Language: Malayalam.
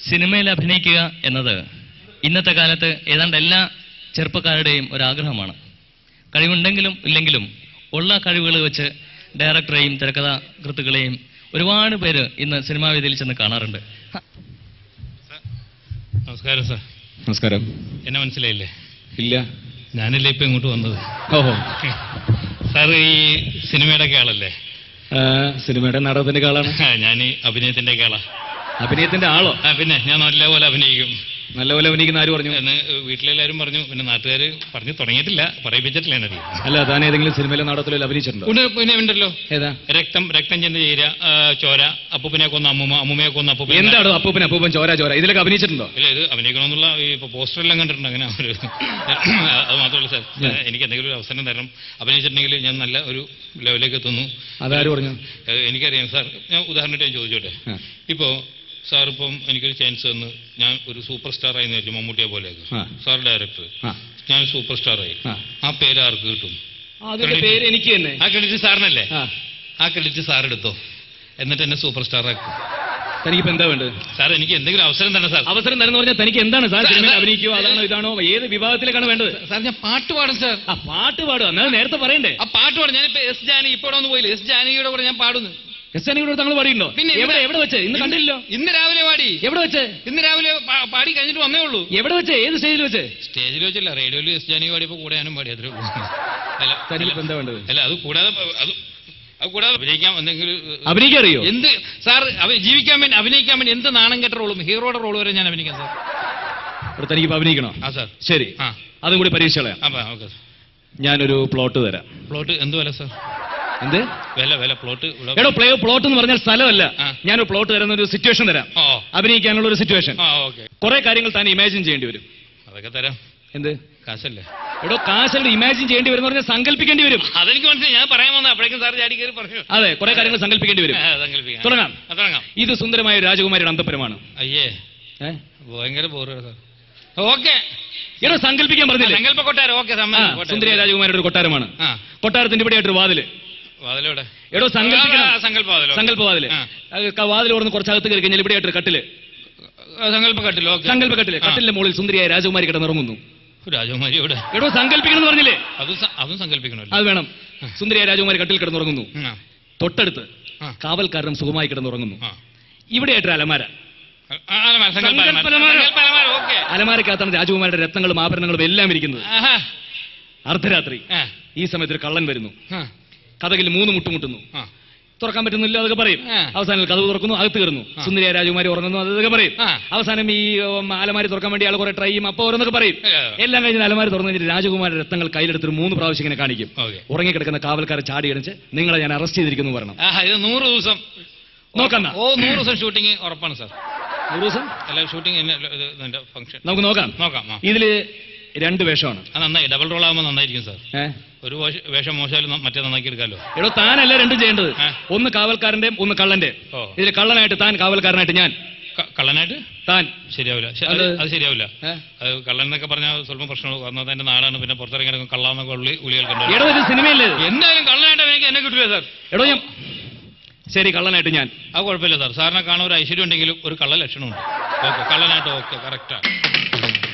സിനിമയിൽ അഭിനയിക്കുക എന്നത് ഇന്നത്തെ കാലത്ത് ഏതാണ്ട് എല്ലാ ചെറുപ്പക്കാരുടെയും ഒരാഗ്രഹമാണ് കഴിവുണ്ടെങ്കിലും ഇല്ലെങ്കിലും ഉള്ള കഴിവുകൾ വെച്ച് ഡയറക്ടറെയും തിരക്കഥാകൃത്തുക്കളെയും ഒരുപാട് പേര് ഇന്ന് സിനിമാ വേദിയിൽ ചെന്ന് കാണാറുണ്ട് നമസ്കാരം സാർ നമസ്കാരം എന്നെ മനസ്സിലായില്ലേ ഇല്ല ഞാനല്ലേ ഇപ്പൊ ഇങ്ങോട്ട് വന്നത് ഓഹോ സാർ ഈ സിനിമയുടെ ഒക്കെ ആളല്ലേ ആ, സിനിമയുടെ നാടകത്തിന്റെ ആളാണ് ഞാൻ ഈ അഭിനയത്തിന്റെ ഒക്കെ ആളാ അഭിനയത്തിന്റെ ആളോ ആ പിന്നെ ഞാൻ നല്ലപോലെ അഭിനയിക്കും നല്ലപോലെ അഭിനയിക്കുന്ന ആര് പറഞ്ഞു എന്ന് വീട്ടിലെല്ലാവരും പറഞ്ഞു പിന്നെ നാട്ടുകാർ പറഞ്ഞു തുടങ്ങിയിട്ടില്ല പറയിപ്പിച്ചിട്ടില്ല എന്നെ അല്ല താൻ ഏതെങ്കിലും സിനിമയിലെ നാടകത്തിലോ അഭിനയിച്ചിട്ടുണ്ടോ ഉണ്ട് പിന്നെ ഉണ്ടല്ലോ ഏതാ രക്തം രക്തം ചെന്ന് ചേര ആ, ചോര അപ്പൂപ്പനെ കൊന്ന അമ്മൂമ്മ അമ്മൂമ്മയെ കൊന്ന അപ്പൂപ്പൻ എന്താണോ അപ്പൂപ്പൻ അപ്പൂപ്പൻ ചോര ചോര ഇതിലൊക്കെ അഭിനയിച്ചിട്ടുണ്ടോ ഇല്ല ഇത് അഭിനയിക്കണമെന്നുള്ള ഈ ഇപ്പൊ പോസ്റ്ററെല്ലാം കണ്ടിട്ടുണ്ട് അങ്ങനെ ഒരു അത് മാത്രമല്ല സാർ എനിക്ക് എന്തെങ്കിലും ഒരു അവസരം തരണം അഭിനയിച്ചിട്ടുണ്ടെങ്കിൽ ഞാൻ നല്ല ഒരു ലെവലിലേക്ക് എത്തുന്നു അതാര് പറഞ്ഞു ഏഹ് എനിക്കറിയാം സാർ ഞാൻ ഉദാഹരണമായിട്ട് ഞാൻ ചോദിച്ചോട്ടെ ആ. ഇപ്പോ സാർ ഇപ്പം എനിക്കൊരു ചാൻസ് തന്ന് ഞാൻ ഒരു സൂപ്പർ സ്റ്റാർ ആയി വെച്ചു മമ്മൂട്ടിയെ പോലെയൊക്കെ ആ. സാർ ഡയറക്ടർ ആ ഞാൻ സൂപ്പർ സ്റ്റാർ ആയി ആ. ആ പേര് ആർക്ക് കിട്ടും അതിന്റെ പേര് എനിക്ക് തന്നെ ആ ക്രെഡിറ്റ് സാറിനല്ലേ ആ ആ ക്രെഡിറ്റ് സാർ എടുത്തോ എന്നിട്ട് എന്നെ സൂപ്പർ സ്റ്റാർ ആക്കും തനിക്കിപ്പോ എന്താ വേണ്ടത് സാർ എനിക്ക് എന്തെങ്കിലും അവസരം തന്നെ സാർ അവസരം തരുന്ന പറഞ്ഞാൽ തനിക്ക് എന്താണ് സാർ സാർ, സിനിമയിൽ സാർ, അഭിനയിക്കുവോ അതാണോ ഇതാണോ ഏത് വിഭാഗത്തിലേക്കാണ് വേണ്ടത് സാർ ഞാൻ പാട്ട് പാടും സാർ ആ പാട്ട് പാടുക എന്നാൽ നേരത്തെ പറയണ്ടേ ആ പാട്ട് പാടും ഞാനിപ്പോ എസ് ജാനി ഇപ്പൊ ഇവിടെ ഒന്ന് പോയില്ല എസ് ജാനകിയുടെ കൂടെ ഞാൻ പാടുന്നു ക്രിസ്ത്യാനികളോട് താങ്കൾ പാടിയിട്ടുണ്ടോ പിന്നെ എവിടെ എവിടെ വെച്ച് ഇന്ന് കണ്ടില്ലല്ലോ ഇന്ന് രാവിലെ പാടി എവിടെ വെച്ച് ഇന്ന് രാവിലെ പാ- പാടി കഴിഞ്ഞിട്ട് വന്നേ ഉള്ളൂ എവിടെ വെച്ച് ഏത് സ്റ്റേജിൽ വെച്ച് സ്റ്റേജിൽ വെച്ചില്ല റേഡിയോയിൽ എസ് ജാനകി പാടിയപ്പോ കൂടെ ഞാനും പാടി അത്രേ ഉള്ളൂ അല്ല തനിക്കിപ്പോ എന്താ വേണ്ടത് അല്ല അത് കൂടാതെ അത് അത് കൂടാതെ അഭിനയിക്കാൻ എന്തെങ്കിലും അഭിനയിക്കാൻ അറിയോ എന്ത് സാർ അവ- ജീവിക്കാൻ വേണ്ടി അഭിനയിക്കാൻ വേണ്ടി എന്ത് നാണം കെട്ട റോളും ഹീറോയുടെ റോൾ വരെ ഞാൻ അഭിനയിക്കാം സാർ ഇവിടെ തനിക്കിപ്പോ അഭിനയിക്കണോ ആ സാർ ശരി ആ അതും കൂടി പരീക്ഷ കളയാം അപ്പൊ ഓക്കെ ഞാനൊരു പ്ലോട്ട് തരാം പ്ലോട്ട് എന്ത് വില സാർ എന്ത് വില വില പ്ലോട്ട് ഇവിടെ- എടോ പ്ലേ പ്ലോട്ട് എന്ന് പറഞ്ഞാൽ സ്ഥലമല്ല ആ. ഞാനൊരു പ്ലോട്ട് തരുന്ന ഒരു സിറ്റുവേഷൻ തരാം ഓ അഭിനയിക്കാനുള്ള ഒരു സിറ്റുവേഷൻ ആ ഓക്കെ കുറെ കാര്യങ്ങൾ താൻ ഇമാജിൻ ചെയ്യേണ്ടി വരും അതൊക്കെ തരാം എന്ത് കാശല്ലേ എടോ കാശല്ല ഇമാജിൻ ചെയ്യേണ്ടി വരും എന്ന് പറഞ്ഞാൽ സങ്കല്പിക്കേണ്ടി വരും അതെനിക്ക് മനസ്സിലായി ഞാൻ പറയാൻ വന്ന അപ്പോഴേക്കും സാർ ചാടി കയറി പറഞ്ഞു അതെ കുറെ കാര്യങ്ങൾ സങ്കല്പിക്കേണ്ടി വരും ആ, സങ്കല്പിക്കാം. തുടങ്ങാം. ആ, തുടങ്ങാം ഇത് സുന്ദരമായ ഒരു രാജകുമാരിയുടെ അന്തപുരമാണ് അയ്യേ ഏ? ഭയങ്കര ബോറ് സാർ ഓക്കെ എടോ സങ്കല്പിക്കാൻ പറഞ്ഞില്ലേ സങ്കല്പ കൊട്ടാരം ഓക്കെ ആ, സമ്മതം സുന്ദരിയായ രാജകുമാരിയുടെ ഒരു കൊട്ടാരമാണ് ആ കൊട്ടാരത്തിന്റെ ഇവിടെയായിട്ടൊരു വാതില് വാതിലെവിടെ എടോ സങ്കല്പിക്കണം ആ, സങ്കല്പ വാതിലോ സങ്കല്പ വാതില് ആ. അത് ക- വാതിൽ ഓർന്ന് കുറച്ചകത്ത് കയറി കഴിഞ്ഞാൽ ഇവിടെയായിട്ടൊരു കട്ടില് ആ, സങ്കല്പ കട്ടിലോ ഓക്കെ സങ്കല്പ കട്ടില് കട്ടിലിന്റെ മുകളിൽ സുന്ദരിയായ രാജകുമാരി കിടന്നിറങ്ങുന്നു രാജകുമാരി എവിടെ എടോ സങ്കല്പിക്കണം എന്ന് പറഞ്ഞില്ലേ അത് സ- അതും സങ്കല്പിക്കണമല്ലോ അത് വേണം സുന്ദരിയായ രാജകുമാരി കട്ടിൽ കിടന്നുറങ്ങുന്നു ആ, തൊട്ടടുത്ത് ആ. കാവൽക്കാരനും സുഖമായി കിടന്നുറങ്ങുന്നു ആ. ഇവിടെയായിട്ടൊരു അലമാര ആ, അലമാര, സങ്കല്പ അലമാര. സങ്കല്പ അലമാര. സങ്കല്പ അലമാര, ഓക്കെ അലമാരക്കകത്താണ് രാജകുമാരിയുടെ രത്നങ്ങളും ആഭരണങ്ങളും എല്ലാം ഇരിക്കുന്നത് ആഹാ. അർദ്ധരാത്രി ആ, ഈ സമയത്ത് ഒരു കള്ളൻ വരുന്നു ആ, കഥകിൽ മൂന്ന് മുട്ടുമുട്ടുന്നു ആ. തുറക്കാൻ പറ്റുന്നില്ല അതൊക്കെ പറയും ആ. അവസാനം കഥവ് തുറക്കുന്നു അകത്ത് കയറുന്നു സുന്ദരിയ രാജകുമാരി ഉറങ്ങുന്നു അതൊക്കെ പറയും ആ. അവസാനം ഈ ഉം, അലമാരി തുറക്കാൻ വേണ്ടി ആൾ കുറെ ട്രൈ ചെയ്യും അപ്പൊ ഓരോന്നൊക്കെ പറയും ആ. എല്ലാം കഴിഞ്ഞ് അലമാരി തുറന്നു കഴിഞ്ഞിട്ട് രാജകുമാരി രത്നങ്ങൾ കയ്യിലെടുത്ത് മൂന്ന് പ്രാവശ്യം ഇങ്ങനെ കാണിക്കും ഓക്കെ ഉറങ്ങിക്കിടക്കുന്ന കാവൽക്കാരെ ചാടി അടിച്ച് നിങ്ങളെ ഞാൻ അറസ്റ്റ് ചെയ്തിരിക്കുന്നു പറയണം ആഹാ ഇത് നൂറ് ദിവസം നോക്കണ്ട. ഓ നൂറ് ദിവസം ഷൂട്ടിങ് ഉറപ്പാണ് സാർ ഒരു ദിവസം അല്ല ഷൂട്ടിങ് എന്റെ ഫംഗ്ഷൻ നമുക്ക് നോക്കാം നോക്കാം ആ. ഇതില് രണ്ട് വേഷമാണ് അത് നന്നായി ഡബിൾ റോൾ ആകുമ്പോൾ നന്നായിരിക്കും സാർ ഏഹ് ഒരു വേഷ- വേഷം മോശമായാലും ന- മറ്റേ നന്നാക്കി എടുക്കാമല്ലോ എടോ താനല്ല രണ്ടും ചെയ്യേണ്ടത് ആ. ഒന്ന് കാവൽക്കാരന്റെയും ഒന്ന് കള്ളന്റെ ഓ. ഇതിൽ കള്ളനായിട്ട് താൻ കാവൽക്കാരനായിട്ട് ഞാൻ ക- കള്ളനായിട്ട് താൻ ശരിയാവില്ല ശ- അത് അത് അത് ശരിയാവില്ല ഏ? അത് കള്ളൻ എന്നൊക്കെ പറഞ്ഞാൽ സ്വല്പം പ്രശ്നമാണ് കാരണം അതിന്റെ നാടാണ് പിന്നെ പുറത്തിറങ്ങി കിടക്കും കള്ളാന്നൊക്കെ ഉള്ളി ഉളി കേൾക്കേണ്ടത് എടോ ഇത് സിനിമയല്ലേ ഇത്? എന്തായാലും കള്ളനായിട്ട് എനിക്ക് എന്നെ കിട്ടില്ല സാർ എടോ ഞാൻ ശരി കള്ളനായിട്ട് ഞാൻ അത് കുഴപ്പമില്ല സാർ സാറിനെ കാണാൻ ഒരു ഐശ്വര്യം ഉണ്ടെങ്കിലും ഒരു കള്ള ലക്ഷണമുണ്ട് ഓക്കെ കള്ളനായിട്ട് ഓക്കെ കറക്റ്റാ